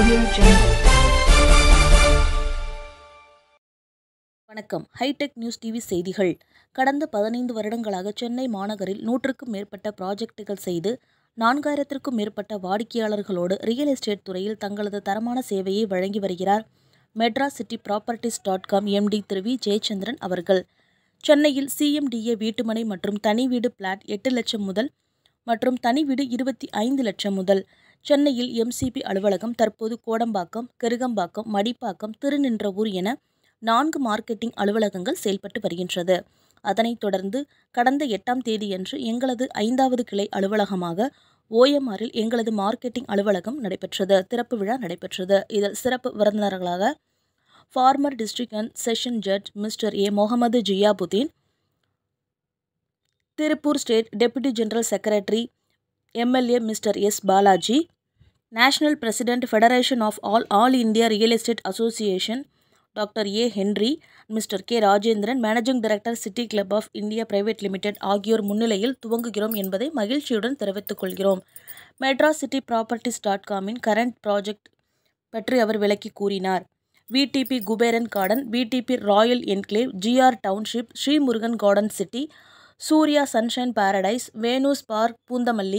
Audio Jungle. வணக்கம் hi tech news TV செய்திகள் கடந்த பதினைந்து வருடங்களாக சென்னை மாநகரில் நூற்றுக்கும் மேற்பட்ட ப்ராஜெக்டுகள் செய்து நான்காயிரத்திற்கும் மேற்பட்ட வாடிக்கையாளர்களோடு ரியல் எஸ்டேட் துறையில் தங்களது தரமான சேவையை வழங்கி வருகிறார் Madras city properties dot com MD திரு வி ஜெயச்சந்திரன் அவர்கள் சென்னையில் சிஎம்டிஏ வீட்டுமனை மற்றும் தனி வீடு பிளாட் எட்டு லட்சம் முதல் மற்றும் தனி வீடு இருபத்தி ஐந்து லட்சம் முதல் சென்னையில் எம்சிபி அலுவலகம் தற்போது கோடம்பாக்கம் கெருகம்பாக்கம் மடிப்பாக்கம் திருநின்றவூர் என நான்கு மார்க்கெட்டிங் அலுவலகங்கள் செயல்பட்டு வருகின்றது அதனைத் தொடர்ந்து கடந்த எட்டாம் தேதியன்று எங்களது ஐந்தாவது கிளை அலுவலகமாக ஓஎம்ஆரில் எங்களது மார்க்கெட்டிங் அலுவலகம் நடைபெற்றது திறப்பு விழா நடைபெற்றது இதில் சிறப்பு விருந்தினர்களாக former district and session judge mister A Mohammed Ziauddin Tiruppur state deputy general secretary MLA mister S Balaji national president federation of all all India real estate association doctor A Henry mister K Rajendran managing director city club of India private limited ஆகியோர் முன்னிலையில் துவங்குகிறோம் என்பதை மகிழ்ச்சியுடன் தெரிவித்துக் கொள்கிறோம் Madras city properties dot காமின் current project பற்றி அவர் விளக்கி கூறினார் VDP Kuberan garden VDP royal enclave GR township Sri Murugan garden city Surya sunshine paradise Venu's park Poonamallee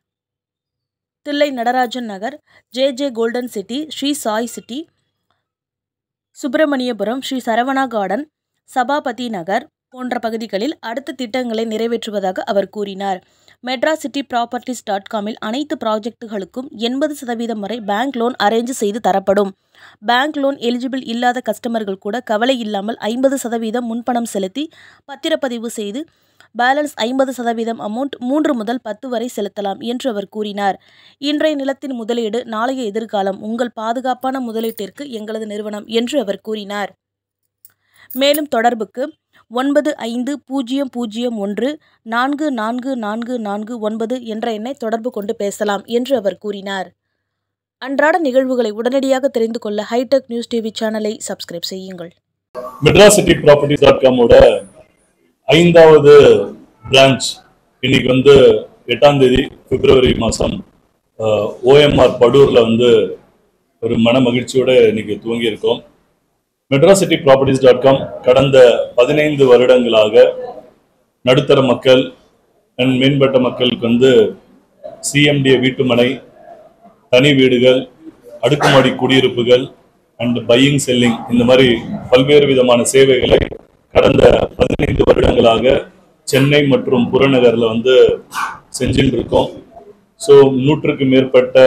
Thillai Natarajan Nagar J J golden city Sri Sai city Subramaniapuram Sri Saravana garden Sabapathi Nagar போன்ற பகுதிகளில் அடுத்த திட்டங்களை நிறைவேற்றுவதாக அவர் கூறினார் மெட்ராஸ் சிட்டி ப்ராப்பர்ட்டிஸ் டாட் காமில் அனைத்து ப்ராஜெக்டுகளுக்கும் எண்பது சதவீதம் வரை பேங்க் லோன் அரேஞ்ச் செய்து தரப்படும் பேங்க் லோன் எலிஜிபிள் இல்லாத கஸ்டமர்கள் கூட கவலை இல்லாமல் ஐம்பது சதவீதம் முன்பணம் செலுத்தி பத்திரப்பதிவு செய்து பேலன்ஸ் ஐம்பது சதவீதம் அமௌண்ட் மூன்று முதல் பத்து வரை செலுத்தலாம் என்று அவர் கூறினார் இன்றைய நிலத்தின் முதலீடு நாளைய எதிர்காலம் உங்கள் பாதுகாப்பான முதலீட்டிற்கு எங்களது நிறுவனம் என்று அவர் கூறினார் மேலும் தொடர்புக்கு ஒன்பது ஐந்து பூஜ்ஜியம் பூஜ்ஜியம் ஒன்று நான்கு நான்கு நான்கு நான்கு ஒன்பது என்ற எண்ணை தொடர்பு கொண்டு பேசலாம் என்று அவர் கூறினார் அன்றாட நிகழ்வுகளை உடனடியாக தெரிந்து கொள்ள ஹைடெக் நியூஸ் டிவி சேனலை சப்ஸ்கிரைப் செய்யுங்கள் மெட்ராஸ் சிட்டி ப்ராப்பர்ட்டிஸ் டாட் காமோட ஐந்தாவது பிரான்ச் இன்னைக்கு வந்து எட்டாம் தேதி பிப்ரவரி மாதம் ஓஎம்ஆர் படூரில் வந்து ஒரு மன மகிழ்ச்சியோட இன்னைக்கு துவங்கி இருக்கோம் Madras city properties dot com கடந்த பதினைந்து வருடங்களாக நடுத்தர மக்கள் அண்ட் மேம்பட்ட மக்களுக்கு வந்து சிஎம்டிஏ வீட்டுமனை தனி வீடுகள் அடுக்குமாடி குடியிருப்புகள் அண்ட் பையிங் செல்லிங் இந்த மாதிரி பல்வேறு விதமான சேவைகளை கடந்த பதினைந்து வருடங்களாக சென்னை மற்றும் புறநகர்ல வந்து செஞ்சுட்டு இருக்கோம் ஸோ நூற்றுக்கு மேற்பட்ட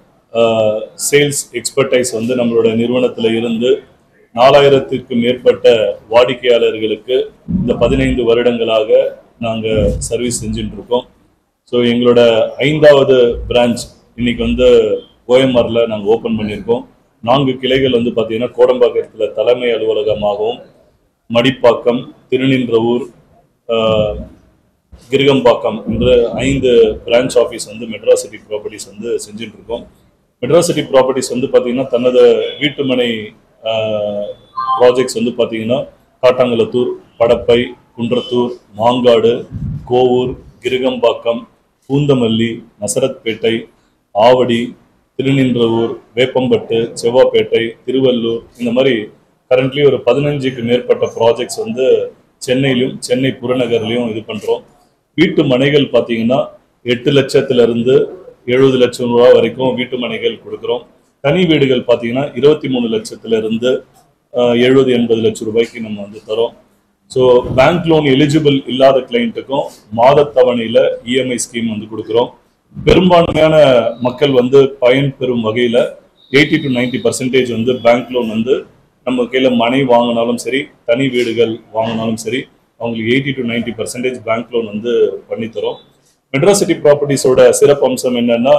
சேல்ஸ் எக்ஸ்பர்டைஸ் வந்து நம்மளோட நிறுவனத்தில் இருந்து நாலாயிரத்திற்கு மேற்பட்ட வாடிக்கையாளர்களுக்கு இந்த பதினைந்து வருடங்களாக நாங்கள் சர்வீஸ் செஞ்சுட்டு இருக்கோம் ஸோ எங்களோட ஐந்தாவது பிரான்ச் இன்னைக்கு வந்து ஓஎம்ஆர்ல நாங்கள் ஓப்பன் பண்ணியிருக்கோம் நான்கு கிளைகள் வந்து பார்த்தீங்கன்னா கோடம்பாக்கத்தில் தலைமை அலுவலகமாகவும் மடிப்பாக்கம் திருநின்றவூர் ஆஹ், கிருகம்பாக்கம் என்ற ஐந்து பிரான்ச் ஆஃபீஸ் வந்து மெட்ராஸ் சிட்டி ப்ராப்பர்ட்டிஸ் வந்து செஞ்சுட்டு இருக்கோம் மெட்ராஸ் சிட்டி ப்ராப்பர்ட்டிஸ் வந்து பார்த்தீங்கன்னா தனது வீட்டுமனை ப்ராஜெக்ட்ஸ் வந்து பார்த்தீங்கன்னா காட்டாங்குளத்தூர் படப்பை குன்றத்தூர் மாங்காடு கோவூர் கிருகம்பாக்கம் பூந்தமல்லி நசரத்பேட்டை ஆவடி திருநின்றவூர் வேப்பம்பட்டு செவ்வாப்பேட்டை திருவள்ளூர் இந்த மாதிரி கரண்ட்லி ஒரு பதினஞ்சுக்கு மேற்பட்ட ப்ராஜெக்ட்ஸ் வந்து சென்னையிலும் சென்னை புறநகர்லையும் இது பண்றோம் வீட்டு மனைகள் பார்த்தீங்கன்னா எட்டு லட்சத்துல இருந்து எழுபது லட்சம் ரூபா வரைக்கும் வீட்டு மனைகள் கொடுக்குறோம் தனி வீடுகள் பார்த்தீங்கன்னா இருபத்தி மூணு லட்சத்துல இருந்து எழுபது எண்பது லட்சம் ரூபாய்க்கு நம்ம வந்து தரோம் ஸோ பேங்க் லோன் எலிஜிபிள் இல்லாத கிளைண்ட்டுக்கும் மாத தவணையில இஎம்ஐ ஸ்கீம் வந்து கொடுக்குறோம் பெரும்பான்மையான மக்கள் வந்து பயன் பெறும் வகையில எயிட்டி டு 90% பர்சன்டேஜ் வந்து பேங்க் லோன் வந்து நம்ம கையில மனை வாங்கினாலும் சரி தனி வீடுகள் வாங்கினாலும் சரி அவங்களுக்கு eighty to 90% percentage bank loan வந்து பண்ணி தரோம் மெட்ராஸ் சிட்டி ப்ராப்பர்ட்டிஸோட சிறப்பு அம்சம் என்னன்னா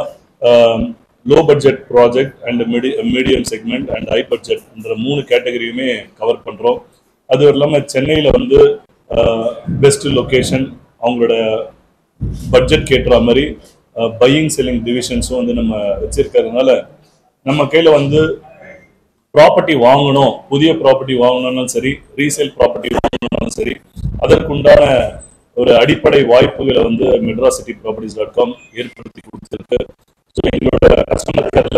லோ பட்ஜெட் ப்ராஜெக்ட் அண்ட் மீடி medium segment and high budget என்ற மூணு கேட்டகரியுமே கவர் பண்றோம் அது இல்லாமல் சென்னையில் வந்து பெஸ்ட் லொகேஷன் அவங்களோட பட்ஜெட் கேட்டுற மாதிரி பையிங் செல்லிங் டிவிஷன்ஸும் வந்து நம்ம வச்சிருக்கிறதுனால நம்ம கையில வந்து ப்ராப்பர்ட்டி வாங்கணும் புதிய ப்ராப்பர்ட்டி வாங்கணும்னாலும் சரி ரீசேல் ப்ராப்பர்ட்டி வாங்கணும்னாலும் சரி அதற்குண்டான ஒரு அடிப்படை வாய்ப்புகளை வந்து Madras city properties dot com ஏற்படுத்தி கொடுத்துருக்கு ஸோ எங்களோட கஸ்டமர் கேர்ல கால் பண்ணி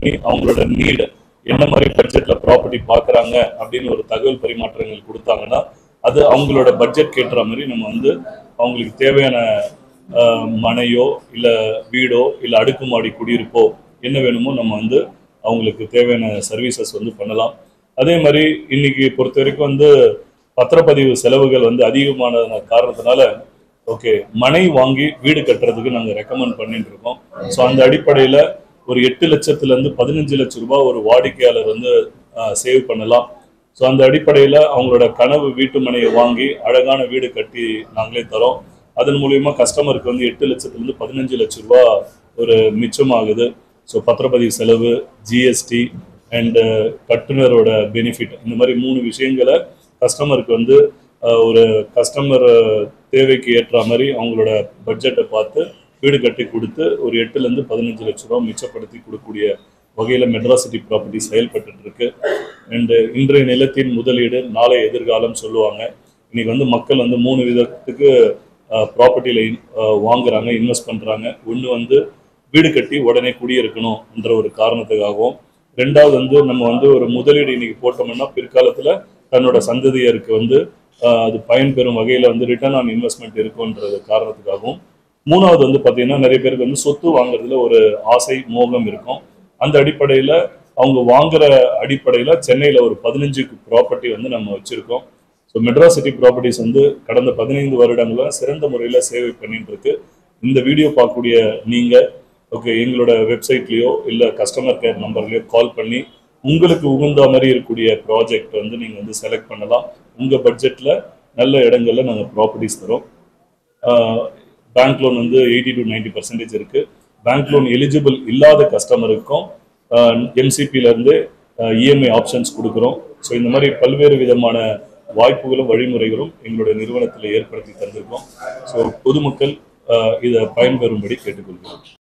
பண்ணி அவங்களோட நீடு என்ன மாதிரி பட்ஜெட்ல ப்ராப்பர்ட்டி பார்க்கறாங்க அப்படின்னு ஒரு தகவல் பரிமாற்றங்கள் கொடுத்தாங்கன்னா அது அவங்களோட பட்ஜெட் கேட்டுற மாதிரி நம்ம வந்து அவங்களுக்கு தேவையான ஆஹ், மனையோ இல்ல வீடோ இல்ல அடுக்குமாடி குடியிருப்போ என்ன வேணுமோ நம்ம வந்து அவங்களுக்கு தேவையான சர்வீசஸ் வந்து பண்ணலாம் அதே மாதிரி இன்னைக்கு பொறுத்த வரைக்கும் வந்து பத்திரப்பதிவு செலவுகள் வந்து அதிகமான காரணத்தினால ஓகே மனை வாங்கி வீடு கட்டுறதுக்கு நாங்கள் ரெக்கமெண்ட் பண்ணிட்டு இருக்கோம் ஸோ அந்த அடிப்படையில் ஒரு எட்டு லட்சத்துல இருந்து பதினஞ்சு லட்சம் ரூபாய் ஒரு வாடிக்கையாளர் வந்து சேவ் பண்ணலாம் ஸோ அந்த அடிப்படையில் அவங்களோட கனவு வீட்டு மனையை வாங்கி அழகான வீடு கட்டி நாங்களே தரோம் அதன் மூலியமா கஸ்டமருக்கு வந்து எட்டு லட்சத்துலேருந்து பதினஞ்சு லட்சம் ரூபாய் ஒரு மிச்சமாகுது ஸோ பத்திரப்பதிவு செலவு ஜிஎஸ்டி அண்டு கட்டுனரோட பெனிஃபிட் இந்த மாதிரி மூணு விஷயங்களை கஸ்டமருக்கு வந்து அஹ், ஒரு கஸ்டமர் தேவைக்கு ஏற்ற மாதிரி அவங்களோட பட்ஜெட்டை பார்த்து வீடு கட்டி கொடுத்து ஒரு எட்டுலேருந்து பதினஞ்சு லட்ச ரூபா மிச்சப்படுத்தி கொடுக்கக்கூடிய வகையில் மெட்ராசிட்டி ப்ராப்பர்ட்டி செயல்பட்டு இருக்கு அண்டு இன்றைய நிலத்தின் முதலீடு நாளை எதிர்காலம் சொல்லுவாங்க இன்னைக்கு வந்து மக்கள் வந்து மூணு விதத்துக்கு ப்ராப்பர்ட்டியில் வாங்குறாங்க இன்வெஸ்ட் பண்ணுறாங்க ஒன்று வந்து வீடு கட்டி உடனே குடியிருக்கணும்ன்ற ஒரு காரணத்துக்காகவும் ரெண்டாவது வந்து நம்ம வந்து ஒரு முதலீடு இன்னைக்கு போட்டோம்னா பிற்காலத்தில் தன்னோட சந்ததியருக்கு வந்து ஆஹ், அது பயன்பெறும் வகையில் வந்து ரிட்டர்ன் ஆன் இன்வெஸ்ட்மெண்ட் இருக்கும்ன்றது காரணத்துக்காகவும் மூணாவது வந்து பார்த்தீங்கன்னா நிறைய பேருக்கு வந்து சொத்து வாங்குறதுல ஒரு ஆசை மோகம் இருக்கும் அந்த அடிப்படையில் அவங்க வாங்குற அடிப்படையில் சென்னையில் ஒரு பதினஞ்சு ப்ராப்பர்ட்டி வந்து நம்ம வச்சுருக்கோம் ஸோ மெட்ராசிட்டி ப்ராப்பர்ட்டிஸ் வந்து கடந்த பதினைந்து வருடங்களா சிறந்த முறையில் சேவை பண்ணிட்டு இருக்கு இந்த வீடியோ பார்க்கக்கூடிய நீங்கள் ஓகே எங்களோட வெப்சைட்லேயோ இல்லை கஸ்டமர் கேர் நம்பர்லையோ கால் பண்ணி உங்களுக்கு உகந்த மாதிரி இருக்கக்கூடிய ப்ராஜெக்ட் வந்து நீங்கள் வந்து செலக்ட் பண்ணலாம் உங்கள் பட்ஜெட்டில் நல்ல இடங்கள்ல நாங்கள் ப்ராப்பர்ட்டிஸ் தரோம் பேங்க் லோன் வந்து எயிட்டி டு நைன்டி பர்சன்டேஜ் இருக்கு பேங்க் லோன் எலிஜிபிள் இல்லாத கஸ்டமருக்கும் எம்சிபியிலேருந்து இஎம்ஐ ஆப்ஷன்ஸ் கொடுக்குறோம் ஸோ இந்த மாதிரி பல்வேறு விதமான வாய்ப்புகளும் வழிமுறைகளும் எங்களுடைய நிறுவனத்தில் ஏற்படுத்தி தந்திருக்கோம் ஸோ பொதுமக்கள் ஆஹ் இதை பயன்பெறும்படி கேட்டுக்கொள்கிறோம்